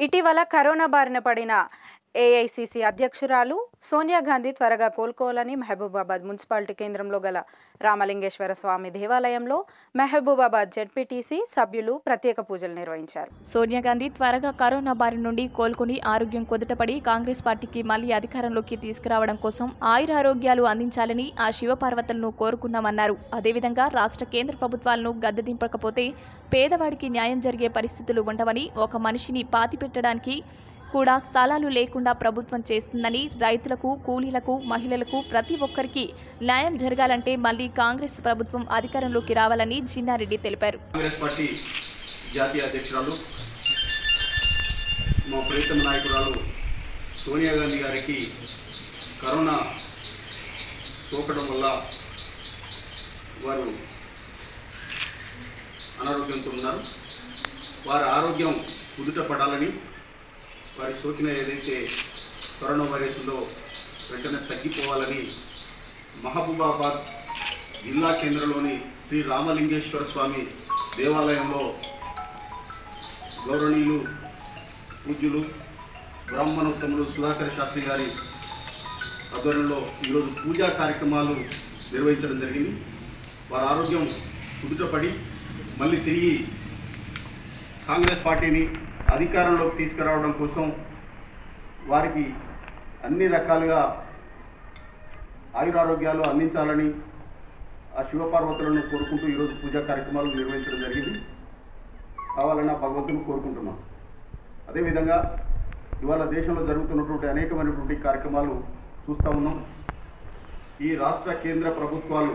ఇటీవల కరోనా బారిన పడిన ఏఐసిసి అధ్యక్షురాలు సోనియా గాంధీ త్వరగా కోలుకోవాలని మహబూబాబాద్ మున్సిపాలిటీ కేంద్రంలో గల రామలింగేశ్వర స్వామి దేవాలయంలో మహబూబాబాద్ జెడ్పీటీసీ సభ్యులు ప్రత్యేక పూజలు నిర్వహించారు సోనియా గాంధీ త్వరగా కరోనా బారి నుండి కోలుకుని ఆరోగ్యం కుదుటపడి కాంగ్రెస్ పార్టీకి మళ్లీ అధికారంలోకి తీసుకురావడం కోసం ఆయురారోగ్యాలు అందించాలని ఆ శివపార్వతులను కోరుకున్నామన్నారు అదేవిధంగా రాష్ట్ర కేంద్ర ప్రభుత్వాలను గద్దెదింపకపోతే పేదవాడికి న్యాయం జరిగే పరిస్థితులు ఉండవని ఒక మనిషిని పాతిపెట్టడానికి కూడా స్థలాలు లేకుండా ప్రభుత్వం చేస్తుందని రైతులకు కూలీలకు మహిళలకు ప్రతి ఒక్కరికి న్యాయం జరగాలంటే మళ్లీ కాంగ్రెస్ ప్రభుత్వం అధికారంలోకి రావాలని జిన్నారెడ్డి తెలిపారు కాంగ్రెస్ పార్టీ జాతీయ అధ్యక్షురాలు మా ప్రీతమ నాయకురాలు సోనియా గాంధీ గారికి కరోనా సోకడం వల్ల వారు అనారోగ్యంతో ఉన్నారు వారి ఆరోగ్యం కుదుట పడాలని వారి సోకిన ఏదైతే కరోనా వైరస్ ఉందో వెంటనే తగ్గిపోవాలని మహబూబాబాద్ జిల్లా కేంద్రంలోని శ్రీ రామలింగేశ్వర స్వామి దేవాలయంలో గౌరవనీయులు పూజ్యులు బ్రాహ్మణోత్తములు సుధాకర్ శాస్త్రి గారి ఆధ్వర్యంలో ఈరోజు పూజా కార్యక్రమాలు నిర్వహించడం జరిగింది వారి ఆరోగ్యం కుదుటపడి మళ్ళీ తిరిగి కాంగ్రెస్ పార్టీని అధికారంలోకి తీసుకురావడం కోసం వారికి అన్ని రకాలుగా ఆయురారోగ్యాలు అందించాలని ఆ శివపార్వతులను కోరుకుంటూ ఈరోజు పూజా కార్యక్రమాలు నిర్వహించడం జరిగింది కావాలని ఆ భగవంతుని కోరుకుంటున్నాం అదేవిధంగా ఇవాళ దేశంలో జరుగుతున్నటువంటి అనేకమైనటువంటి కార్యక్రమాలు చూస్తూ ఉన్నాం ఈ రాష్ట్ర కేంద్ర ప్రభుత్వాలు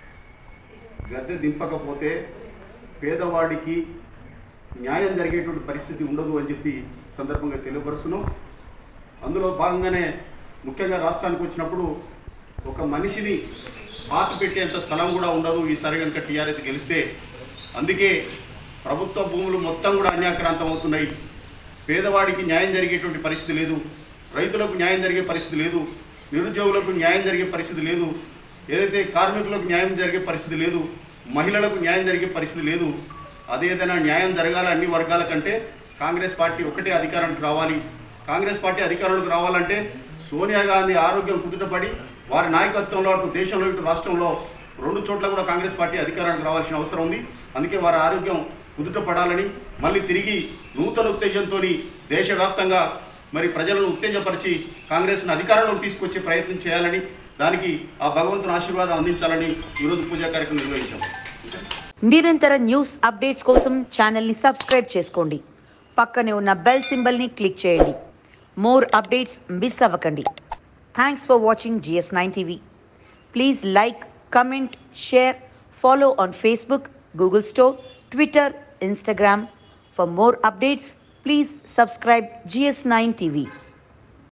గద్దె దింపకపోతే పేదవాడికి న్యాయం జరిగేటువంటి పరిస్థితి ఉండదు అని చెప్పి సందర్భంగా తెలియపరుస్తున్నాం అందులో భాగంగానే ముఖ్యంగా రాష్ట్రానికి వచ్చినప్పుడు ఒక మనిషిని పాత పెట్టేంత స్థలం కూడా ఉండదు ఈసారి కనుక టీఆర్ఎస్ గెలిస్తే అందుకే ప్రభుత్వ భూములు మొత్తం కూడా అన్యాక్రాంతం అవుతున్నాయి పేదవాడికి న్యాయం జరిగేటువంటి పరిస్థితి లేదు రైతులకు న్యాయం జరిగే పరిస్థితి లేదు నిరుద్యోగులకు న్యాయం జరిగే పరిస్థితి లేదు ఏదైతే కార్మికులకు న్యాయం జరిగే పరిస్థితి లేదు మహిళలకు న్యాయం జరిగే పరిస్థితి లేదు అదేదైనా న్యాయం జరగాలి అన్ని వర్గాల కంటే కాంగ్రెస్ పార్టీ ఒకటే అధికారానికి రావాలి కాంగ్రెస్ పార్టీ అధికారంలోకి రావాలంటే సోనియా గాంధీ ఆరోగ్యం కుదుటపడి వారి నాయకత్వంలో అటు దేశంలో ఇటు రాష్ట్రంలో రెండు చోట్ల కూడా కాంగ్రెస్ పార్టీ అధికారానికి రావాల్సిన అవసరం ఉంది అందుకే వారి ఆరోగ్యం కుదుట పడాలని మళ్ళీ తిరిగి నూతన ఉత్తేజంతో దేశవ్యాప్తంగా మరి ప్రజలను ఉత్తేజపరిచి కాంగ్రెస్ను అధికారంలోకి తీసుకొచ్చే ప్రయత్నం చేయాలని దానికి ఆ భగవంతుని ఆశీర్వాదం అందించాలని ఈరోజు పూజా కార్యక్రమం నిర్వహించాం నిరంతర న్యూస్ అప్డేట్స్ కోసం ఛానల్ని సబ్స్క్రైబ్ చేసుకోండి పక్కనే ఉన్న బెల్ సింబల్ని క్లిక్ చేయండి మోర్ అప్డేట్స్ మిస్ అవ్వకండి thanks for watching GS nine TV please like comment share follow on Facebook Google store Twitter Instagram for more updates please subscribe GS nine TV